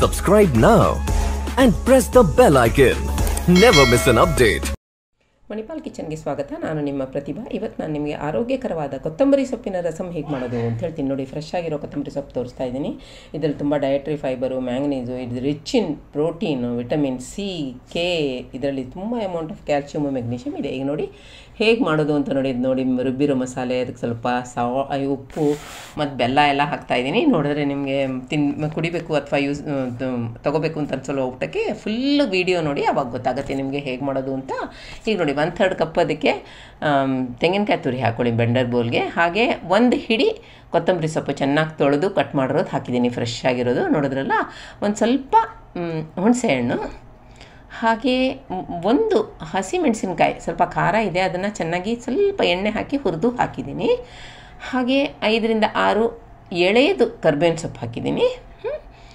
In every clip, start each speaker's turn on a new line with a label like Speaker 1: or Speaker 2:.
Speaker 1: Subscribe now and press the bell icon. Never miss an update.
Speaker 2: Manipal ಕಿಚನ್ಗೆ ಸ್ವಾಗತ ನಾನು ನಿಮ್ಮ ಪ್ರತಿಭಾ ಇವತ್ತು ನಾನು ನಿಮಗೆ ಆರೋಗ್ಯಕರವಾದ ಕೊತ್ತಂಬರಿ ಸೊಪ್ಪಿನ ರಸಂ ಹೇಗೆ ಮಾಡೋದು ಅಂತ ಹೇಳ್ತೀನಿ ನೋಡಿ ಫ್ರೆಶ್ ಆಗಿರೋ ಕೊತ್ತಂಬರಿ ಸೊಪ್ಪು ತೋರಿಸ್ತಾ ಇದ್ದೀನಿ ಇದರಲ್ಲಿ ತುಂಬ ಡಯಟ್ರಿ ಫೈಬರು ಮ್ಯಾಂಗನೀಸು ಇದು rich in protein vitamin C K ಇದರಲ್ಲಿ ತುಂಬ ಅಮೌಂಟ್ ಆಫ್ ಕ್ಯಾಲ್ಶಿಯಮು ಮೆಗ್ನೀಷಿಯಮ್ ಇದೆ ಈಗ ನೋಡಿ ಹೇಗೆ ಮಾಡೋದು ಅಂತ ನೋಡಿ ಇದು ನೋಡಿ ರುಬ್ಬಿರೋ ಮಸಾಲೆ ಅದಕ್ಕೆ ಸ್ವಲ್ಪ ಸಾವ ಉಪ್ಪು ಮತ್ತು ಬೆಲ್ಲ ಎಲ್ಲ ಹಾಕ್ತಾ ಇದ್ದೀನಿ ನೋಡಿದ್ರೆ ನಿಮಗೆ ತಿನ್ ಕುಡಿಬೇಕು ಅಥವಾ ಯೂಸ್ ತೊಗೋಬೇಕು ಅಂತ ಅನ್ಸಲ್ಲ ಊಟಕ್ಕೆ ಫುಲ್ಲು ವೀಡಿಯೋ ನೋಡಿ ಅವಾಗ ಗೊತ್ತಾಗುತ್ತೆ ನಿಮಗೆ ಹೇಗೆ ಮಾಡೋದು ಅಂತ ಈಗ ನೋಡಿ ಒನ್ ಥರ್ಡ್ ಕಪ್ ಅದಕ್ಕೆ ಆಮ್, ತೆಂಗಿನಕಾಯಿ ತುರಿ ಹಾಕ್ಕೊಳ್ಳಿ ಬೆಂಡರ್ ಬೋಲ್ಗೆ ಹಾಗೆ ಒಂದು ಹಿಡಿ ಕೊತ್ತಂಬರಿ ಸೊಪ್ಪು ಚೆನ್ನಾಗಿ ತೊಳೆದು ಕಟ್ ಮಾಡಿರೋದು ಹಾಕಿದ್ದೀನಿ ಫ್ರೆಶ್ ಆಗಿರೋದು ನೋಡಿದ್ರಲ್ಲ ಒಂದು ಸ್ವಲ್ಪ ಮ್, ಹುಣಸೆಹಣ್ಣು ಹಾಗೆ ಮ್- ಒಂದು ಹಸಿ ಮೆಣಸಿನ್ಕಾಯಿ ಸ್ವಲ್ಪ ಖಾರ ಇದೆ ಅದನ್ನು ಚೆನ್ನಾಗಿ ಸ್ವಲ್ಪ ಎಣ್ಣೆ ಹಾಕಿ ಹುರಿದು ಹಾಕಿದ್ದೀನಿ ಹಾಗೆ ಐದರಿಂದ ಆರು ಎಳೆಯದು ಕರ್ಬೇವಿನ ಸೊಪ್ಪು ಹಾಕಿದ್ದೀನಿ ಹ್ಮ್.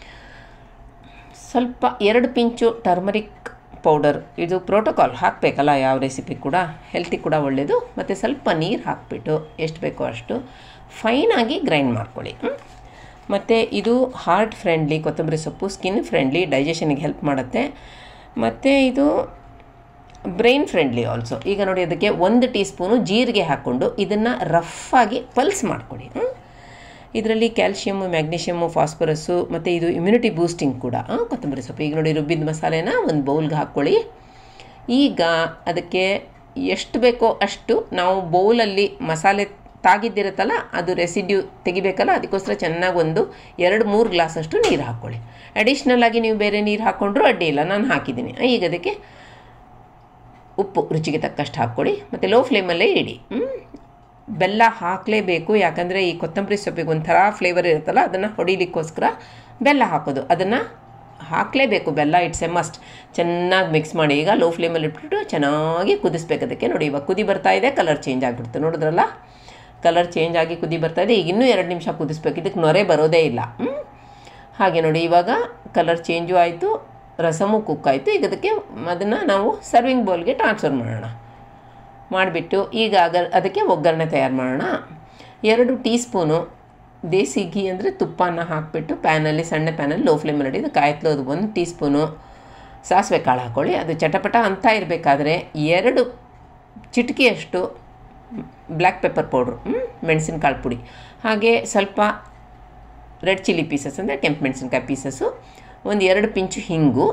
Speaker 2: ಸ್ವಲ್ಪ ಎರಡು ಪಿಂಚು ಟರ್ಮರಿಕ್ ಪೌಡರ್ ಇದು ಪ್ರೋಟೋಕಾಲ್ ಹಾಕಬೇಕಲ್ಲ ಯಾವ ರೆಸಿಪಿ ಕೂಡ ಹೆಲ್ತಿ ಕೂಡ ಒಳ್ಳೆಯದು ಮತ್ತು ಸ್ವಲ್ಪ ನೀರು ಹಾಕಿಬಿಟ್ಟು ಎಷ್ಟು ಬೇಕೋ ಅಷ್ಟು ಫೈನಾಗಿ ಗ್ರೈಂಡ್ ಮಾಡ್ಕೊಳ್ಳಿ ಮತ್ತು ಇದು ಹಾರ್ಟ್ ಫ್ರೆಂಡ್ಲಿ ಕೊತ್ತಂಬರಿ ಸೊಪ್ಪು ಸ್ಕಿನ್ ಫ್ರೆಂಡ್ಲಿ ಡೈಜೆಷನಿಗೆ ಹೆಲ್ಪ್ ಮಾಡುತ್ತೆ ಮತ್ತು ಇದು ಬ್ರೈನ್ ಫ್ರೆಂಡ್ಲಿ ಆಲ್ಸೋ ಈಗ ನೋಡಿ ಅದಕ್ಕೆ ಒಂದು ಟೀ ಸ್ಪೂನು ಜೀರಿಗೆ ಹಾಕ್ಕೊಂಡು ಇದನ್ನು ರಫಾಗಿ ಪಲ್ಸ್ ಮಾಡ್ಕೊಳ್ಳಿ ಹ್ಮ್? ಇದರಲ್ಲಿ ಕ್ಯಾಲ್ಶಿಯಮ್ಮು ಮ್ಯಾಗ್ನೀಷಿಯಮ್ಮು ಫಾಸ್ಫರಸ್ಸು ಮತ್ತು ಇದು ಇಮ್ಯುನಿಟಿ ಬೂಸ್ಟಿಂಗ್ ಕೂಡ ಆ, ಕೊತ್ತಂಬರಿ ಸೊಪ್ಪು ಈಗ ನೋಡಿ ರುಬ್ಬಿದ ಮಸಾಲೆನ ಒಂದು ಬೌಲ್ಗೆ ಹಾಕ್ಕೊಳ್ಳಿ ಈಗ ಅದಕ್ಕೆ ಎಷ್ಟು ಬೇಕೋ ಅಷ್ಟು ನಾವು ಬೌಲಲ್ಲಿ ಮಸಾಲೆ ತಾಗಿದ್ದಿರುತ್ತಲ್ಲ ಅದು ರೆಸಿಡ್ಯೂ ತೆಗಿಬೇಕಲ್ಲ ಅದಕ್ಕೋಸ್ಕರ ಚೆನ್ನಾಗಿ ಒಂದು ಎರಡು ಮೂರು ಗ್ಲಾಸಷ್ಟು ನೀರು ಹಾಕ್ಕೊಳ್ಳಿ ಅಡಿಷ್ನಲ್ ಆಗಿ ನೀವು ಬೇರೆ ನೀರು ಹಾಕ್ಕೊಂಡ್ರೂ ಅಡ್ಡಿ ಇಲ್ಲ ನಾನು ಹಾಕಿದ್ದೀನಿ ಈಗ ಅದಕ್ಕೆ ಉಪ್ಪು ರುಚಿಗೆ ತಕ್ಕಷ್ಟು ಹಾಕ್ಕೊಳ್ಳಿ ಮತ್ತು ಲೋ ಫ್ಲೇಮಲ್ಲೇ ಇಡಿ ಹ್ಮ್? ಬೆಲ್ಲ ಹಾಕಲೇಬೇಕು ಯಾಕಂದರೆ ಈ ಕೊತ್ತಂಬರಿ ಸೊಪ್ಪಿಗೆ ಒಂಥರ ಫ್ಲೇವರ್ ಇರುತ್ತಲ್ಲ ಅದನ್ನು ಹೊಡಿಲಿಕ್ಕೋಸ್ಕರ ಬೆಲ್ಲ ಹಾಕೋದು ಅದನ್ನು ಹಾಕಲೇಬೇಕು ಬೆಲ್ಲ ಇಟ್ಸ್ ಎ ಮಸ್ಟ್ ಚೆನ್ನಾಗಿ ಮಿಕ್ಸ್ ಮಾಡಿ ಈಗ ಲೋ ಫ್ಲೇಮಲ್ಲಿ ಇಟ್ಬಿಟ್ಟು ಚೆನ್ನಾಗಿ ಕುದಿಸ್ಬೇಕು ಅದಕ್ಕೆ ನೋಡಿ ಇವಾಗ ಕುದಿ ಬರ್ತಾ ಇದೆ ಕಲರ್ ಚೇಂಜ್ ಆಗಿಬಿಡ್ತು ನೋಡಿದ್ರಲ್ಲ ಕಲರ್ ಚೇಂಜ್ ಆಗಿ ಕುದಿ ಬರ್ತಾ ಇದೆ ಈಗ ಇನ್ನೂ ಎರಡು ನಿಮಿಷ ಕುದಿಸ್ಬೇಕು ಇದಕ್ಕೆ ನೊರೆ ಬರೋದೇ ಇಲ್ಲ ಹ್ಮ್? ಹಾಗೆ ನೋಡಿ ಇವಾಗ ಕಲರ್ ಚೇಂಜು ಆಯಿತು ರಸಮು ಕುಕ್ ಆಯಿತು ಈಗ ಅದಕ್ಕೆ ಅದನ್ನು ನಾವು ಸರ್ವಿಂಗ್ ಬೌಲ್ಗೆ ಟ್ರಾನ್ಸ್ಫರ್ ಮಾಡೋಣ ಮಾಡಿಬಿಟ್ಟು ಈಗ ಅಗ ಅದಕ್ಕೆ ಒಗ್ಗರಣೆ ತಯಾರು ಮಾಡೋಣ ಎರಡು ಟೀ ಸ್ಪೂನು ದೇಸಿ ಘೀ ಅಂದರೆ ತುಪ್ಪನ ಹಾಕಿಬಿಟ್ಟು ಪ್ಯಾನಲ್ಲಿ ಸಣ್ಣ ಪ್ಯಾನಲ್ಲಿ ಲೋ ಫ್ಲೇಮಲ್ಲಿ ಇಡಿ ಕಾಯ್ತಲೋದು ಒಂದು ಟೀ ಸ್ಪೂನು ಸಾಸಿವೆ ಕಾಳು ಹಾಕ್ಕೊಳ್ಳಿ ಅದು ಚಟಪಟ ಅಂತ ಇರಬೇಕಾದ್ರೆ ಎರಡು ಚಿಟಿಕೆಯಷ್ಟು ಬ್ಲ್ಯಾಕ್ ಪೆಪ್ಪರ್ ಪೌಡ್ರು ಮೆಣಸಿನಕಾಳು ಪುಡಿ ಹಾಗೆ ಸ್ವಲ್ಪ ರೆಡ್ ಚಿಲ್ಲಿ ಪೀಸಸ್ ಅಂದರೆ ಕೆಂಪು ಮೆಣಸಿನ್ಕಾಯಿ ಪೀಸಸ್ಸು ಒಂದು ಎರಡು ಪಿಂಚು ಹಿಂಗು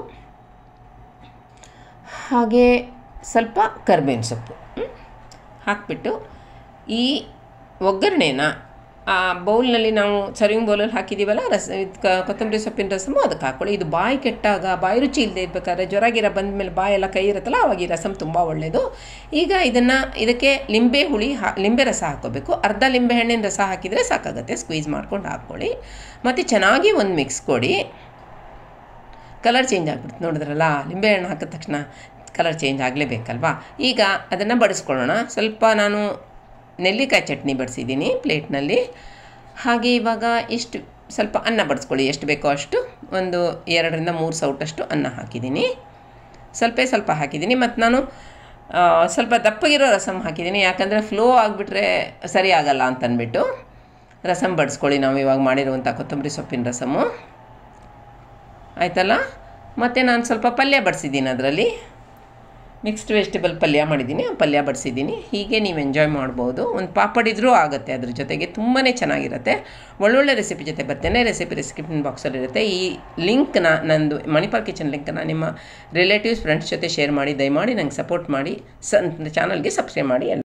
Speaker 2: ಹಾಗೆ ಸ್ವಲ್ಪ ಕರ್ಬೇವಿನ ಸೊಪ್ಪು ಹ್ಮ್? ಹಾಕ್ಬಿಟ್ಟು ಈ ಒಗ್ಗರಣೆನ ಆ ಬೌಲ್ನಲ್ಲಿ ನಾವು ಸರ್ವಿಂಗ್ ಬೌಲಲ್ಲಿ ಹಾಕಿದ್ದೀವಲ್ಲ ರಸ ಇದ್ ಕ- ಕೊತ್ತಂಬರಿ ಸೊಪ್ಪಿನ ರಸಮು ಅದಕ್ಕೆ ಹಾಕ್ಕೊಳ್ಳಿ ಇದು ಬಾಯಿ ಕೆಟ್ಟಾಗ ಬಾಯಿ ರುಚಿ ಇಲ್ಲದೆ ಇರಬೇಕಾದ್ರೆ ಜ್ವರ ಗಿರ ಬಂದ ಮೇಲೆ ಬಾಯೆಲ್ಲ ಕೈ ಇರುತ್ತಲ್ಲ ಅವಾಗ ಈ ರಸಮ್ ತುಂಬ ಒಳ್ಳೆಯದು ಈಗ ಇದನ್ನು ಇದಕ್ಕೆ ಲಿಂಬೆ ಹುಳಿ ಹಾ ಲಿಂಬೆ ರಸ ಹಾಕ್ಕೋಬೇಕು ಅರ್ಧ ಲಿಂಬೆ ಹಣ್ಣಿನ ರಸ ಹಾಕಿದರೆ ಸಾಕಾಗುತ್ತೆ ಸ್ಕ್ವೀಸ್ ಮಾಡ್ಕೊಂಡು ಹಾಕ್ಕೊಳ್ಳಿ ಮತ್ತು ಚೆನ್ನಾಗಿ ಒಂದು ಮಿಕ್ಸ್ ಕೊಡಿ ಕಲರ್ ಚೇಂಜ್ ಆಗ್ಬಿಡ್ತು ನೋಡಿದ್ರಲ್ಲ ಲಿಂಬೆಹಣ್ಣು ಹಾಕಿದ ತಕ್ಷಣ ಕಲರ್ ಚೇಂಜ್ ಆಗಲೇಬೇಕಲ್ವಾ ಈಗ ಅದನ್ನು ಬಡಿಸ್ಕೊಳ್ಳೋಣ ಸ್ವಲ್ಪ ನಾನು ನೆಲ್ಲಿಕಾಯಿ ಚಟ್ನಿ ಬಡಿಸಿದ್ದೀನಿ ಪ್ಲೇಟ್ನಲ್ಲಿ ಹಾಗೆ ಇವಾಗ ಇಷ್ಟು ಸ್ವಲ್ಪ ಅನ್ನ ಬಡಿಸ್ಕೊಳ್ಳಿ ಎಷ್ಟು ಬೇಕೋ ಅಷ್ಟು ಒಂದು ಎರಡರಿಂದ ಮೂರು ಸೌಟಷ್ಟು ಅನ್ನ ಹಾಕಿದ್ದೀನಿ ಸ್ವಲ್ಪ ಸ್ವಲ್ಪ ಹಾಕಿದ್ದೀನಿ ಮತ್ತು ನಾನು ಆ, ಸ್ವಲ್ಪ ದಪ್ಪಗಿರೋ ರಸಮ್ ಹಾಕಿದ್ದೀನಿ ಯಾಕಂದರೆ ಫ್ಲೋ ಆಗಿಬಿಟ್ರೆ ಸರಿ ಆಗಲ್ಲ ಅಂತ ಅಂದ್ಬಿಟ್ಟು ರಸಮ್ ಬಡಿಸ್ಕೊಳ್ಳಿ ನಾವು ಇವಾಗ ಮಾಡಿರುವಂಥ ಕೊತ್ತಂಬರಿ ಸೊಪ್ಪಿನ ರಸಮು ಆಯ್ತಲ್ಲ ಮತ್ತು ನಾನು ಸ್ವಲ್ಪ ಪಲ್ಯ ಬಡಿಸಿದ್ದೀನಿ ಅದರಲ್ಲಿ ಮಿಕ್ಸ್ಡ್ ವೆಜಿಟೇಬಲ್ ಪಲ್ಯ ಮಾಡಿದ್ದೀನಿ ಆ ಪಲ್ಯ ಬಡಿಸಿದ್ದೀನಿ ಹೀಗೆ ನೀವು ಎಂಜಾಯ್ ಮಾಡ್ಬೋದು ಒಂದು ಪಾಪಡಿದ್ರೂ ಆಗುತ್ತೆ ಅದ್ರ ಜೊತೆಗೆ ತುಂಬಾ ಚೆನ್ನಾಗಿರುತ್ತೆ ಒಳ್ಳೊಳ್ಳೆ ರೆಸಿಪಿ ಜೊತೆ ಬರ್ತೇನೆ ರೆಸಿಪಿ ಡಿಸ್ಕ್ರಿಪ್ಷನ್ ಬಾಕ್ಸಲ್ಲಿ ಇರುತ್ತೆ ಈ ಲಿಂಕ್ನ ನಂದು ಮಣಿಪಾಲ್ ಕಿಚನ್ ಲಿಂಕ್ನ ನಿಮ್ಮ ರಿಲೇಟಿವ್ಸ್ ಫ್ರೆಂಡ್ಸ್ ಜೊತೆ ಶೇರ್ ಮಾಡಿ ದಯಮಾಡಿ ನಂಗೆ ಸಪೋರ್ಟ್ ಮಾಡಿ ಸ ಚಾನಲ್ಗೆ ಸಬ್ಸ್ಕ್ರೈಬ್ ಮಾಡಿ